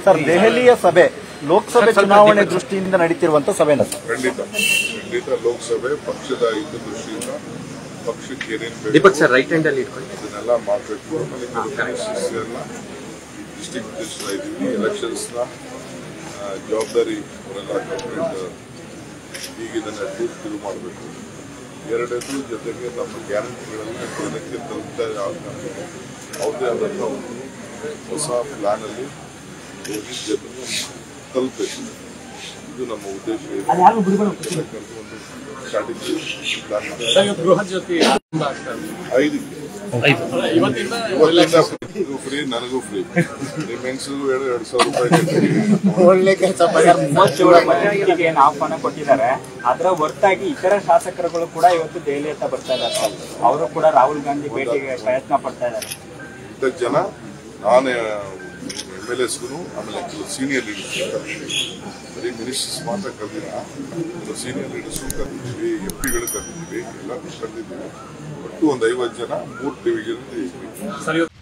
Sir ದೆಹಲಿಯ ಸಭೆ ಲೋಕಸಭೆ ಚುನಾವಣೆ ದೃಷ್ಟಿಯಿಂದ ನಡೀತಿರುವಂತ ಸಭೆನ ಸರ್ ಖಂಡಿತ ಖಂಡಿತ ಲೋಕಸಭೆ ಪಕ್ಷದ ಹಿತದೃಷ್ಟಿಯಿಂದ ಪಕ್ಷಕ್ಕೆ ಏನೇನು ಬೇಕು ದೀಪಕ್ ಸರ್ ರೈಟ್ ಹ್ಯಾಂಡ್ ಅಲ್ಲಿ ಇಟ್ಕೊಳ್ಳಿ ಅದನ್ನೆಲ್ಲ ಮಾಡಬೇಕು ಆಮೇಲೆ ಎಲ್ಲ ಡಿಸ್ಟಿಕ್ ಮಿನಿಸ್ಟರ್ ಇದ್ದೀವಿ ಎಲೆಕ್ಷನ್ಸ್ನ ಜವಾಬ್ದಾರಿ ಅವರೆಲ್ಲ ಗೌರ್ಮೆಂಟ್ ಈಗ ಇದನ್ನ ಶುರು ಮಾಡಬೇಕು ಎರಡನೇದು ಜೊತೆಗೆ ನಮ್ಮ ಗ್ಯಾರಂಟಿಗಳೆಲ್ಲ ಜನಕ್ಕೆ ತಲುಪ್ತಾ ಆಗ್ಬೇಕು ಅವ್ರದ್ದೇ ಆದಂಥ ಒಂದು ಹೊಸ ಪ್ಲಾನಲ್ಲಿ ಹೋಗಿ ಜನರನ್ನು ತಲುಪಬೇಕು ಇದು ನಮ್ಮ ಉದ್ದೇಶ ಇದೆ ಅದಕ್ಕಂತೂ ಒಂದು ಸ್ಟ್ರಾಟಜಿ ಪ್ಲಾನ್ ಗೃಹ ಜ್ಯೋತಿ ಆರಂಭ ಆಗ್ತಾ ಇದೆ. ಐದಕ್ಕೆ ಇವತ್ತಿಂದ ಇವತ್ತಿಂದ ಇದು ಫ್ರೀ ನನಗೂ ಫ್ರೀ ನಿಮ್ಮ ಹೆಂಗಸಿಗೂ ಎರಡು ಎರಡು ಸಾವಿರ ರೂಪಾಯಿ ಕಟ್ಟಿ ಒಳ್ಳೆ ಕೆಲಸ ಮೂವತ್ತೇಳು ಮಧ್ಯಸ್ಥಿಕೆಗೆ ಏನು ಆಹ್ವಾನ ಕೊಟ್ಟಿದ್ದಾರೆ ಅದರ ಹೊರತಾಗಿ ಇತರ ಶಾಸಕರುಗಳು ಕೂಡ ಇವತ್ತು ದೆಹಲಿ ಹತ್ತ ಬರ್ತಾ ಇದ್ದಾರೆ ಸರ್. ಅವರು ಕೂಡ ರಾಹುಲ್ ಗಾಂಧಿ ಭೇಟಿಗೆ ಪ್ರಯತ್ನ ಪಡ್ತಾ ಇದ್ದಾರೆ ಇಂಥ ಜನ ನಾನು ಎಮ್ ಎಲ್ ಎಸ್ಗೂ ಆಮೇಲೆ ಕೆಲವು ಸೀನಿಯರ್ ಲೀಡರ್ಸ್ ಕರ್ತಿದ್ದೀವಿ ಬರೀ ಮಿನಿಸ್ಟರ್ಸ್ ಮಾತ್ರ ಕರೆದಿಲ್ಲ ಕೆಲವು ಸೀನಿಯರ್ ಲೀಡರ್ಸು ಕರೆದಿದ್ದೀವಿ ಎಂ ಪಿಗಳು ಕರೆದಿದ್ದೀವಿ ಎಲ್ಲರೂ ಕರೆದಿದ್ದೀವಿ ಒಟ್ಟು ಒಂದು ಐವತ್ತು ಜನ ಮೂರು ಡಿವಿಷನ್ ಇದ್ವಿ ಸರ್ ಇವತ್ತು